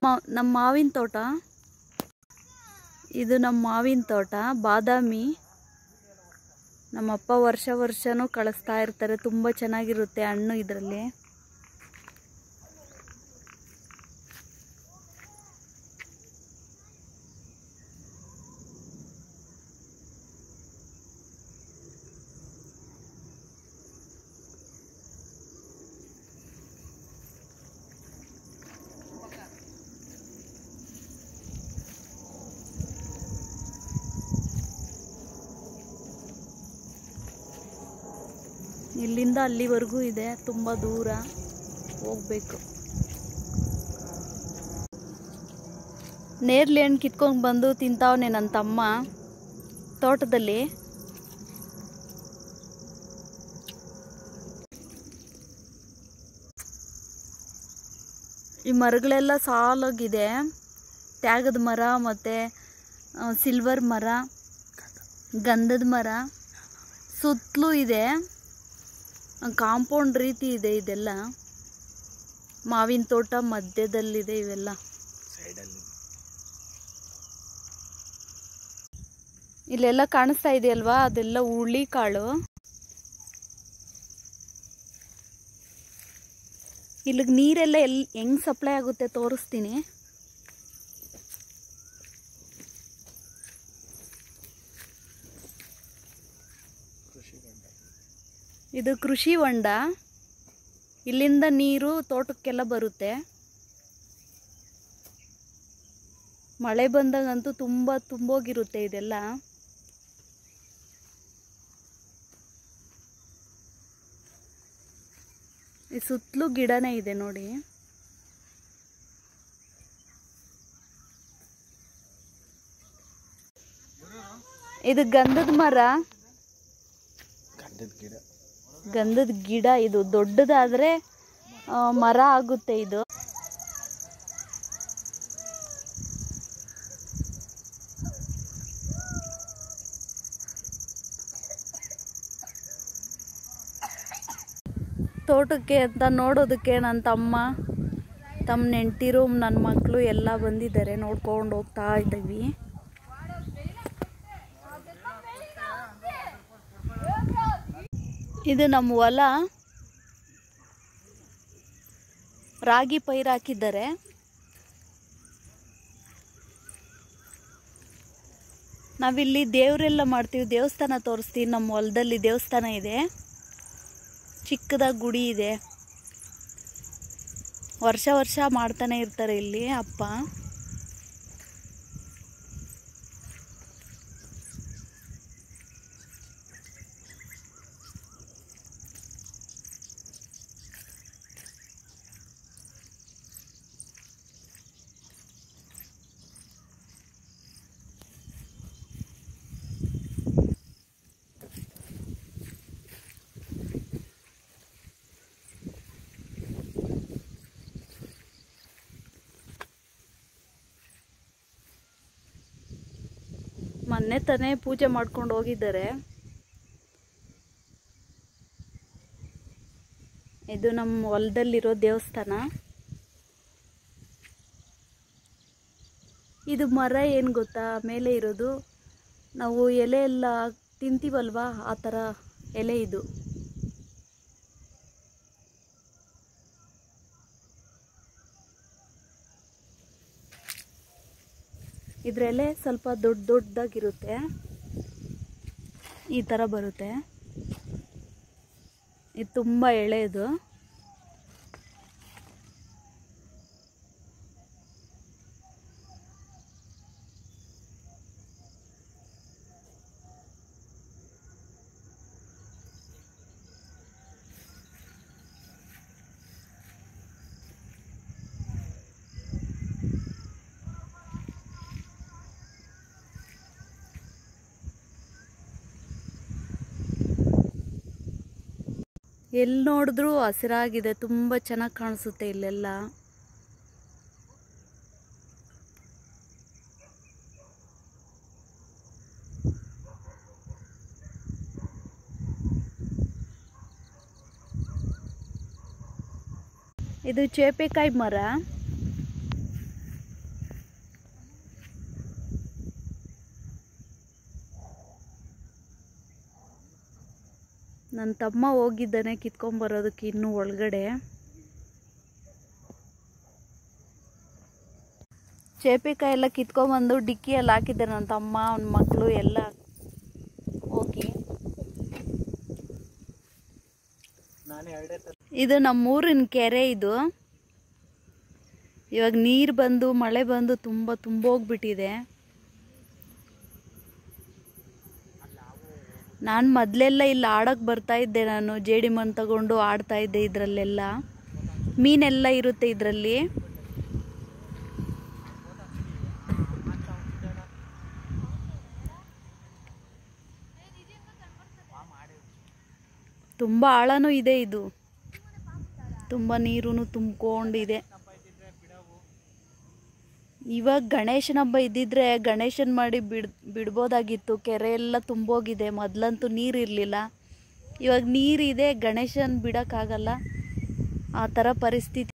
ನಮ್ಮ ಮಾವಿನ ತೋಟ ಇದು ನಮ್ಮ ಮಾವಿನ ತೋಟ ಬಾದಾಮಿ ನಮ್ಮಪ್ಪ ವರ್ಷ ವರ್ಷನೂ ಕಳಿಸ್ತಾ ಇರ್ತಾರೆ ತುಂಬ ಚೆನ್ನಾಗಿರುತ್ತೆ ಹಣ್ಣು ಇದರಲ್ಲಿ ಇಲ್ಲಿಂದ ಅಲ್ಲಿವರೆಗೂ ಇದೆ ತುಂಬ ದೂರ ಹೋಗ್ಬೇಕು ನೇರ್ಲೆ ಹಣ್ಣು ಕಿತ್ಕೊಂಡು ಬಂದು ತಿಂತಾವನೆ ನನ್ನ ತಮ್ಮ ತೋಟದಲ್ಲಿ ಈ ಮರಗಳೆಲ್ಲ ಸಾಲಾಗಿದೆ ತ್ಯಾಗದ ಮರ ಮತ್ತು ಸಿಲ್ವರ್ ಮರ ಗಂಧದ ಮರ ಸುತ್ತಲೂ ಇದೆ ಕಾಂಪೌಂಡ್ ರೀತಿ ಇದೆ ಇದೆಲ್ಲ ಮಾವಿನ ತೋಟ ಮಧ್ಯದಲ್ಲಿದೆ ಇವೆಲ್ಲ ಇಲ್ಲೆಲ್ಲ ಕಾಣಿಸ್ತಾ ಇದೆಯಲ್ವಾ ಅದೆಲ್ಲ ಹುಳಿ ಕಾಳು ಇಲ್ಲಿಗೆ ನೀರೆಲ್ಲ ಎಲ್ಲಿ ಹೆಂಗ್ ಸಪ್ಲೈ ಆಗುತ್ತೆ ತೋರಿಸ್ತೀನಿ ಇದು ಕೃಷಿ ಹೊಂಡ ಇಲ್ಲಿಂದ ನೀರು ತೋಟಕ್ಕೆಲ್ಲ ಬರುತ್ತೆ ಮಳೆ ಬಂದಾಗಂತೂ ತುಂಬ ತುಂಬೋಗಿರುತ್ತೆ ಇದೆಲ್ಲ ಈ ಸುತ್ತಲೂ ಗಿಡನೇ ಇದೆ ನೋಡಿ ಇದು ಗಂಧದ ಮರ ಗಂಧದ ಗಿಡ ಗಂಧದ ಗಿಡ ಇದು ದೊಡ್ಡದಾದ್ರೆ ಆ, ಮರ ಆಗುತ್ತೆ ಇದು ತೋಟಕ್ಕೆ ಅಂತ ನೋಡೋದಕ್ಕೆ ನನ್ನ ತಮ್ಮ ತಮ್ಮ ನೆಂಟಿರು ನನ್ನ ಮಕ್ಕಳು ಎಲ್ಲ ಬಂದಿದ್ದಾರೆ ನೋಡ್ಕೊಂಡು ಹೋಗ್ತಾ ಇದ್ದೀವಿ ಇದು ನಮ್ಮ ಹೊಲ ರಾಗಿ ಪೈರು ಹಾಕಿದ್ದಾರೆ ನಾವಿಲ್ಲಿ ದೇವರೆಲ್ಲ ಮಾಡ್ತೀವಿ ದೇವಸ್ಥಾನ ತೋರಿಸ್ತೀವಿ ನಮ್ಮ ಹೊಲದಲ್ಲಿ ದೇವಸ್ಥಾನ ಇದೆ ಚಿಕ್ಕದಾಗಿ ಗುಡಿ ಇದೆ ವರ್ಷ ವರ್ಷ ಮಾಡ್ತಾನೆ ಇರ್ತಾರೆ ಇಲ್ಲಿ ಅಪ್ಪ ಮೊನ್ನೆ ತಾನೇ ಪೂಜೆ ಮಾಡ್ಕೊಂಡು ಹೋಗಿದ್ದಾರೆ ಇದು ನಮ್ಮ ಹೊಲದಲ್ಲಿರೋ ದೇವಸ್ಥಾನ ಇದು ಮರ ಏನು ಗೊತ್ತಾ ಮೇಲೆ ಇರೋದು ನಾವು ಎಲೆ ಎಲ್ಲ ತಿಂತೀವಲ್ವಾ ಆ ಥರ ಎಲೆ ಇದು ಇದ್ರ ಎಲೆ ಸ್ವಲ್ಪ ದೊಡ್ಡ ದೊಡ್ಡದಾಗಿರುತ್ತೆ ಈ ಥರ ಬರುತ್ತೆ ಇದು ತುಂಬ ಎಳೆದು ಎಲ್ಲಿ ನೋಡಿದ್ರೂ ಹಸಿರಾಗಿದೆ ತುಂಬ ಚೆನ್ನಾಗಿ ಕಾಣಿಸುತ್ತೆ ಇಲ್ಲೆಲ್ಲ ಇದು ಚೇಪೆಕಾಯಿ ಮರ ನನ್ನ ತಮ್ಮ ಹೋಗಿದ್ದಾನೆ ಕಿತ್ಕೊಂಬರೋದಕ್ಕೆ ಇನ್ನೂ ಒಳಗಡೆ ಚೇಪಿಕಾಯಿ ಎಲ್ಲ ಕಿತ್ಕೊಂಬಂದು ಡಿಕ್ಕಿಯಲ್ಲಿ ಹಾಕಿದ್ದಾರೆ ನನ್ನ ತಮ್ಮ ಅವನ ಮಕ್ಕಳು ಎಲ್ಲ ಹೋಗಿ ಇದು ನಮ್ಮೂರಿನ ಕೆರೆ ಇದು ಇವಾಗ ನೀರು ಬಂದು ಮಳೆ ಬಂದು ತುಂಬ ತುಂಬೋಗ್ಬಿಟ್ಟಿದೆ ನಾನು ಮೊದಲೆಲ್ಲ ಇಲ್ಲಿ ಆಡೋಕ್ಕೆ ಬರ್ತಾ ಇದ್ದೆ ನಾನು ಜೇಡಿ ಮಣ್ಣು ತಗೊಂಡು ಆಡ್ತಾ ಇದ್ದೆ ಇದರಲ್ಲೆಲ್ಲ ಮೀನೆಲ್ಲ ಇರುತ್ತೆ ಇದರಲ್ಲಿ ತುಂಬ ಆಳನೂ ಇದೆ ಇದು ತುಂಬ ನೀರು ತುಂಬಿಕೊಂಡಿದೆ ಇವಾಗ ಗಣೇಶನ ಹಬ್ಬ ಇದ್ದಿದ್ರೆ ಗಣೇಶನ್ ಮಾಡಿ ಬಿಡ್ ಬಿಡ್ಬೋದಾಗಿತ್ತು ಕೆರೆ ಎಲ್ಲ ತುಂಬೋಗಿದೆ ಮೊದಲಂತೂ ನೀರು ಇರಲಿಲ್ಲ ಇವಾಗ ನೀರಿದೆ ಗಣೇಶನ್ ಬಿಡೋಕ್ಕಾಗಲ್ಲ ಆ ಥರ ಪರಿಸ್ಥಿತಿ